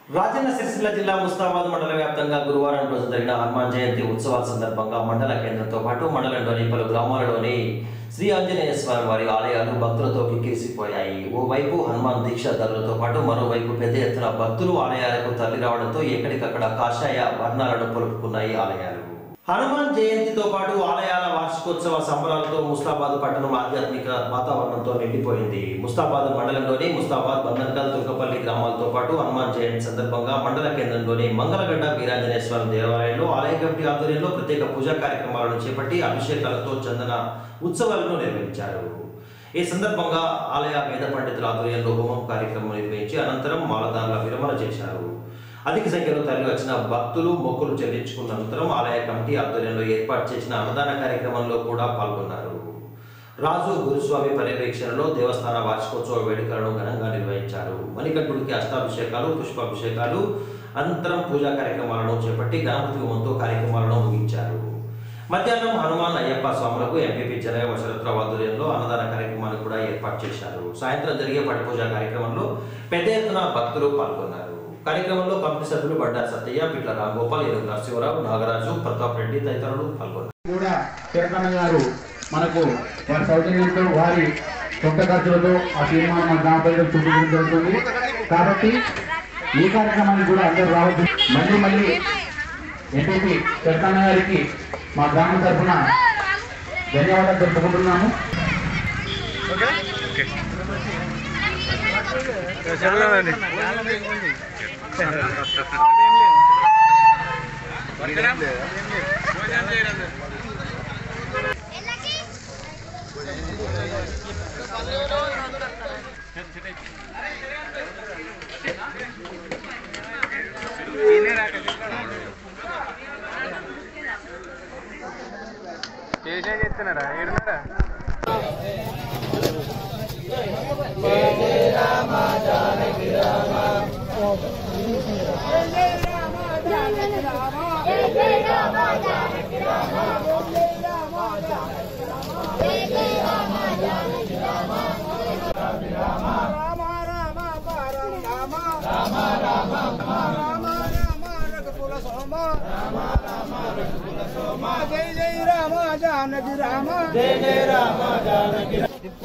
రాజన్న సిరిసిల్ల జిల్లా ముస్తాబాద్ మండల వ్యాప్తంగా గురువారం రోజు జరిగిన హనుమాన్ జయంతి ఉత్సవాల సందర్భంగా మండల కేంద్రంతో పాటు మండలంలోని పలు గ్రామాలలోని శ్రీ ఆంజనేయ స్వామి వారి ఆలయాలు భక్తులతో కిక్కిరిసిపోయాయి ఓవైపు హనుమాన్ దీక్షాదారులతో పాటు మరోవైపు పెద్ద ఎత్తున భక్తులు ఆలయాలకు తరలి రావడంతో ఎక్కడికక్కడ కాషాయ వర్ణాలను పొలుపుకున్నాయి ఆలయాలు హనుమాన్ జయంతితో పాటు ఆలయాల వార్షికోత్సవ సంబరాలతో ముస్తాబాద్ పట్టణం ఆధ్యాత్మిక వాతావరణంతో నిండిపోయింది ముస్తాబాద్ మండలంలోని ముస్తాబాద్ బంధన్కల్ తుర్కపల్లి గ్రామాలతో పాటు హనుమాన్ జయంతి సందర్భంగా మండల కేంద్రంలోని మంగళగడ్డ వీరాంజనేయ స్వామి దేవాలయంలో ఆలయ కమిటీ ఆధ్వర్యంలో ప్రత్యేక పూజా కార్యక్రమాలను చేపట్టి అభిషేకాలతో చందన ఉత్సవాలను నిర్వహించారు ఈ సందర్భంగా ఆలయ వేద పండితుల ఆధ్వర్యంలో హోమం కార్యక్రమం నిర్వహించి అనంతరం మాలదారుల విరమణ చేశారు అధిక సంఖ్యలో తరలి వచ్చిన భక్తులు మొక్కులు చెల్లించుకున్న అనంతరం ఆలయ కమిటీ ఆధ్వర్యంలో ఏర్పాటు చేసిన అన్నదాన కార్యక్రమంలో కూడా పాల్గొన్నారు రాజు గురుస్వామి పర్యవేక్షణలో దేవస్థాన వార్షికోత్సవ వేడుకలను ఘనంగా నిర్వహించారు మణికంఠుడికి అష్టాభిషేకాలు పుష్పాభిషేకాలు అనంతరం పూజా కార్యక్రమాలను చేపట్టి గణపతి హోమంతో కార్యక్రమాలను ముగించారు మధ్యాహ్నం హనుమాన్ అయ్యప్ప స్వాములకు ఎంపీపీ జనగమ శరత్రావు ఆధ్వర్యంలో అన్నదాన కార్యక్రమాన్ని కూడా ఏర్పాటు చేశారు సాయంత్రం జరిగే పడి పూజ కార్యక్రమంలో పెద్ద ఎత్తున భక్తులు పాల్గొన్నారు కార్యక్రమంలో కమిటీ సభ్యులు బండారు సత్తయ్య పిట్ల రాంగోపాల్ ఏనుగు నరసింహరావు నాగరాజు ప్రతాప్ రెడ్డి తదితరులు పాల్గొన్నారు కూడా చిరకన్న గారు మనకు వారి సౌజన్యంతో వారి సొంత ఖర్చులతో ఆ సినిమా మన గ్రామ ప్రజలకు చూపించడం జరుగుతుంది కాబట్టి ఈ కార్యక్రమానికి కూడా అందరూ రావద్దు మళ్ళీ మళ్ళీ ఎంపీపీ చిరకన్న గారికి మా గ్రామం తరఫున ధన్యవాదాలు తెలుపుకుంటున్నాము చేసేది చెప్తున్నారా ఏడున్నారా రామ రామ పరం రామ రామ రామ రామ రామ రఘుకుల సోమ రామ రామ రఘుకుల సోమ జై జై రామ జానకి రామ జై జై రామ జానకి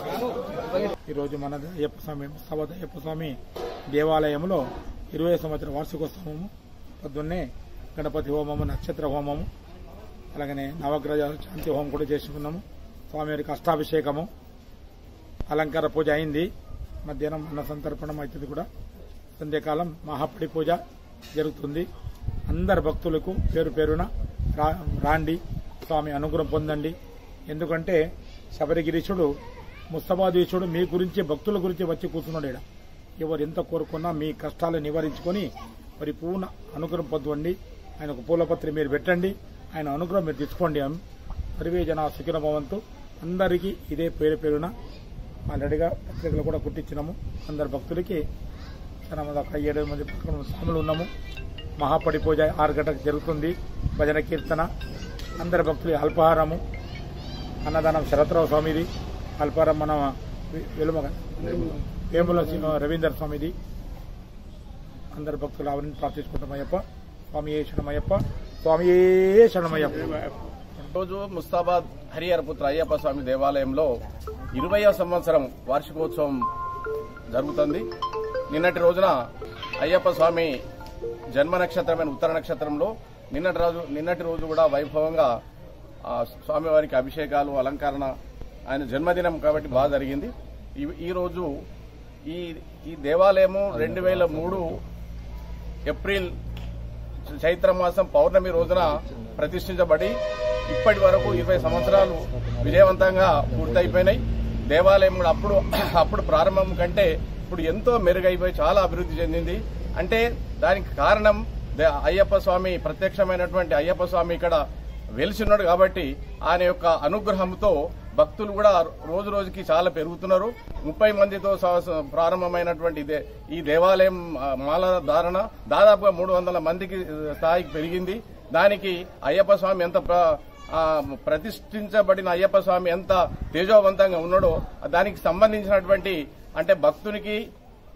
ఈరోజు మన అయ్యప్ప స్వామి సవత అయ్యప్ప స్వామి దేవాలయంలో ఇరవై సంవత్సర వార్షికోత్సవము పొద్దున్నే గణపతి హోమము నక్షత్ర హోమము అలాగనే నవగ్రహ శాంతి హోమం కూడా చేసుకున్నాము స్వామివారికి అష్టాభిషేకము అలంకార పూజ అయింది మధ్యాహ్నం అన్న సంతర్పణం అవుతుంది కూడా సంధ్యాకాలం మహాపడి పూజ జరుగుతుంది అందరు భక్తులకు పేరు పేరున రా- రాండి స్వామి అనుగ్రహం పొందండి ఎందుకంటే శబరిగిరీశుడు ముస్తఫాదీశుడు మీ గురించి భక్తుల గురించి వచ్చి కూర్చున్నాడు ఈడ ఎవరు ఎంత కోరుకున్నా మీ కష్టాలు నివారించుకొని పరిపూర్ణ అనుగ్రహం పొందండి ఆయనకు పూలపత్రి మీరు పెట్టండి ఆయన అనుగ్రహం మీరు తెచ్చుకోండి సర్వే జన సుఖిన భవంతు అందరికీ ఇదే పేరు పేరున ఆల్రెడీగా పత్రికలు కూడా కుట్టించినాము అందరు భక్తులకి చాలా మంది అక్కడ ఏడు మంది పక్కన స్వాములు ఉన్నాము మహాపడి పూజ ఆరు గంటలకు జరుగుతుంది భజన కీర్తన అందరి భక్తులు అల్పాహారము అన్నదానం శరత్రావు స్వామిది అల్పాహారం మన వె- వెలుమ వేముల శ్రీ- రవీందర్ స్వామిది అందరి భక్తులు అవన్నీ ప్రార్థించుకుంటాం అయ్యప్ప స్వామి ఏ శరణమయ్యప్ప స్వామి ఏ శరణమయ్యప్ప రోజు ముస్తాబాద్ హరిహరపుత్ర అయ్యప్ప స్వామి దేవాలయంలో ఇరవయో సంవత్సరం వార్షికోత్సవం జరుగుతుంది నిన్నటి రోజున అయ్యప్ప స్వామి జన్మ నక్షత్రమైన ఉత్తర నక్షత్రంలో నిన్నటి రోజు నిన్నటి రోజు కూడా వైభవంగా ఆ స్వామివారికి అభిషేకాలు అలంకరణ ఆయన జన్మదినం కాబట్టి బాగా జరిగింది ఈ- ఈ రోజు ఈ ఈ దేవాలయము రెండు వేల మూడు ఏప్రిల్ చైత్ర మాసం పౌర్ణమి రోజున ప్రతిష్ఠించబడి ఇప్పటి వరకు ఇరవై సంవత్సరాలు విజయవంతంగా పూర్తయిపోయినాయి దేవాలయం కూడా అప్పుడు అప్పుడు ప్రారంభం కంటే ఇప్పుడు ఎంతో మెరుగైపోయి చాలా అభివృద్ధి చెందింది అంటే దానికి కారణం దే- అయ్యప్ప స్వామి ప్రత్యక్షమైనటువంటి అయ్యప్ప స్వామి ఇక్కడ వెలిసిన్నాడు కాబట్టి ఆయన యొక్క అనుగ్రహంతో భక్తులు కూడా రోజు రోజుకి చాలా పెరుగుతున్నారు ముప్పై మందితో స- ప్రారంభమైనటువంటి దే- ఈ దేవాలయం ఆ, మాల ధారణ దాదాపుగా మూడు వందల మందికి ఆ, స్థాయికి పెరిగింది దానికి అయ్యప్ప స్వామి ఎంత ప్ర- ఆ, ప్రతిష్ఠించబడిన అయ్యప్ప స్వామి ఎంత తేజోవంతంగా ఉన్నాడో దానికి సంబంధించినటువంటి అంటే భక్తునికి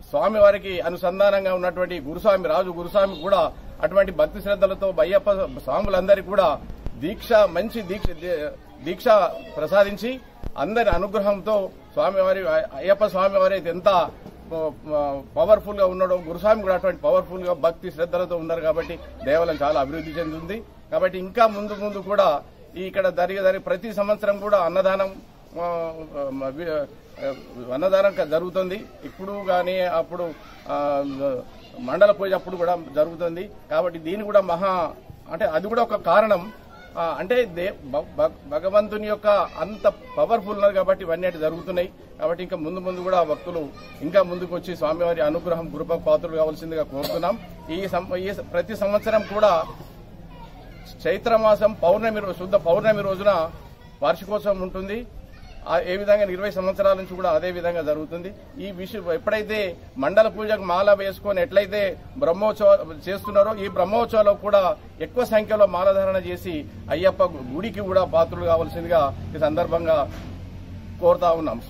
స్వామివారికి అనుసంధానంగా ఉన్నటువంటి గురుస్వామి రాజు గురుస్వామి కూడా అటువంటి భక్తి శ్రద్ధలతో అయ్యప్ప స్వాములందరికీ కూడా దీక్ష మంచి దీక్ష దీక్ష ప్రసాదించి అందరి అనుగ్రహంతో స్వామివారి అయ్యప్ప స్వామివారి అయితే ఎంత పవర్ఫుల్ గా ఉన్నాడో గురుస్వామి కూడా అటువంటి పవర్ఫుల్ గా భక్తి శ్రద్ధలతో ఉన్నారు కాబట్టి దేవాలయం చాలా అభివృద్ధి చెందుతుంది కాబట్టి ఇంకా ముందు ముందు కూడా ఈ ఇక్కడ జరిగే జరిగే ప్రతి సంవత్సరం కూడా అన్నదానం ఆ, ఆ, వి- ఆ, అన్నదానం క- జరుగుతుంది ఇప్పుడు కానీ అప్పుడు ఆ, మండల పూజ అప్పుడు కూడా జరుగుతుంది కాబట్టి దీని కూడా మహా అంటే అది కూడా ఒక కారణం ఆ, అంటే దే- భ- భ- భగవంతుని యొక్క అంత పవర్ఫుల్ ఉన్నది కాబట్టి ఇవన్నీ అటు జరుగుతున్నాయి కాబట్టి ఇంకా ముందు ముందు కూడా భక్తులు ఇంకా ముందుకు వచ్చి స్వామివారి అనుగ్రహం కృప పాత్రలు కావాల్సిందిగా కోరుతున్నాం ఈ సం- ఈ ప్రతి సంవత్సరం కూడా చైత్రమాసం పౌర్ణమి రో- శుద్ధ పౌర్ణమి రోజున వార్షికోత్సవం ఉంటుంది ఆ- ఏ విధంగా ఇరవై సంవత్సరాల నుంచి కూడా అదే విధంగా జరుగుతుంది ఈ విషయం ఎప్పుడైతే మండల పూజకు మాల వేసుకొని ఎట్లయితే బ్రహ్మోత్సవ చేస్తున్నారో ఈ బ్రహ్మోత్సవాలో కూడా ఎక్కువ సంఖ్యలో మాలధారణ చేసి అయ్యప్ప గుడికి కూడా పాత్రలు కావాల్సిందిగా ఈ సందర్భంగా కోరుతా ఉన్నాం